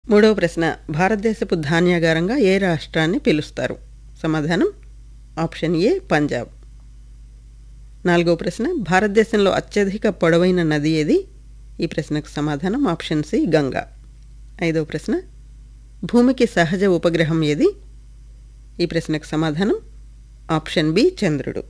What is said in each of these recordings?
మూడవ ప్రశ్న భారతదేశపు ధాన్యాగారంగా ఏ రాష్ట్రాన్ని పిలుస్తారు సమాధానం ఆప్షన్ ఏ పంజాబ్ నాలుగవ ప్రశ్న భారతదేశంలో అత్యధిక పొడవైన నది ఏది ఈ ప్రశ్నకు సమాధానం ఆప్షన్ సి గంగా ఐదవ ప్రశ్న భూమికి సహజ ఉపగ్రహం ఏది ఈ ప్రశ్నకు సమాధానం ఆప్షన్ బి చంద్రుడు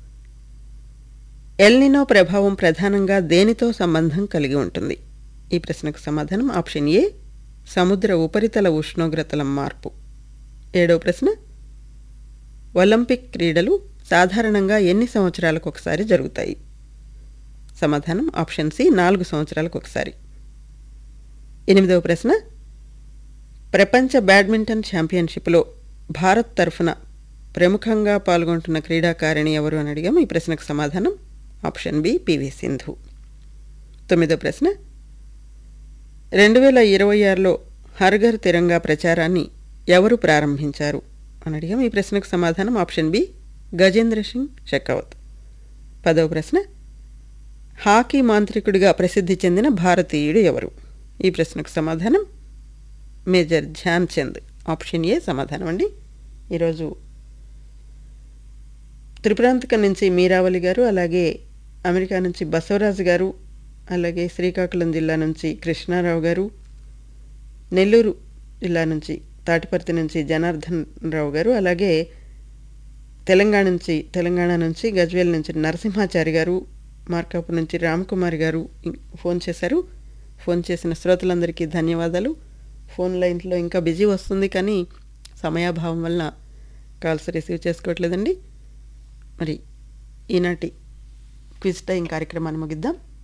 ఎల్నినో ప్రభావం ప్రధానంగా దేనితో సంబంధం కలిగి ఉంటుంది ఈ ప్రశ్నకు సమాధానం ఆప్షన్ ఏ సముద్ర ఉపరితల ఉష్ణోగ్రతల మార్పు ఏడవ ప్రశ్న ఒలింపిక్ క్రీడలు సాధారణంగా ఎన్ని సంవత్సరాలకు ఒకసారి జరుగుతాయి సమాధానం ఆప్షన్ సి నాలుగు సంవత్సరాలకు ఒకసారి ఎనిమిదవ ప్రశ్న ప్రపంచ బ్యాడ్మింటన్ ఛాంపియన్షిప్లో భారత్ తరఫున ప్రముఖంగా పాల్గొంటున్న క్రీడాకారిణి ఎవరు అని అడిగాము ఈ ప్రశ్నకు సమాధానం ఆప్షన్ బి పివి సింధు తొమ్మిదో ప్రశ్న రెండు వేల ఇరవై ఆరులో హర్ఘర్ తిరంగా ప్రచారాన్ని ఎవరు ప్రారంభించారు అని అడిగాము ఈ ప్రశ్నకు సమాధానం ఆప్షన్ బి గజేంద్ర సింగ్ షెకావత్ పదవ ప్రశ్న హాకీ మాంత్రికుడిగా ప్రసిద్ధి చెందిన భారతీయుడు ఎవరు ఈ ప్రశ్నకు సమాధానం Major Dhyan Chand option A సమాధానం అండి ఈరోజు త్రిపురాంతకం నుంచి మీరావళి గారు అలాగే అమెరికా నుంచి బసవరాజు గారు అలాగే శ్రీకాకుళం జిల్లా నుంచి కృష్ణారావు గారు నెల్లూరు జిల్లా నుంచి తాటిపర్తి నుంచి జనార్దన్ రావు గారు అలాగే తెలంగాణ నుంచి తెలంగాణ నుంచి గజ్వేల్ నుంచి నరసింహాచారి గారు మార్కాపు నుంచి రామ్కుమార్ గారు ఇం- ఫోన్ చేశారు ఫోన్ చేసిన శ్రోతలందరికీ ధన్యవాదాలు ఫోన్ లైన్లో ఇంకా బిజీ వస్తుంది కానీ సమయాభావం వలన కాల్స్ రిసీవ్ చేసుకోవట్లేదండి మరి ఈనాటి క్విజ్ టైం కార్యక్రమాన్ని ముగిద్దాం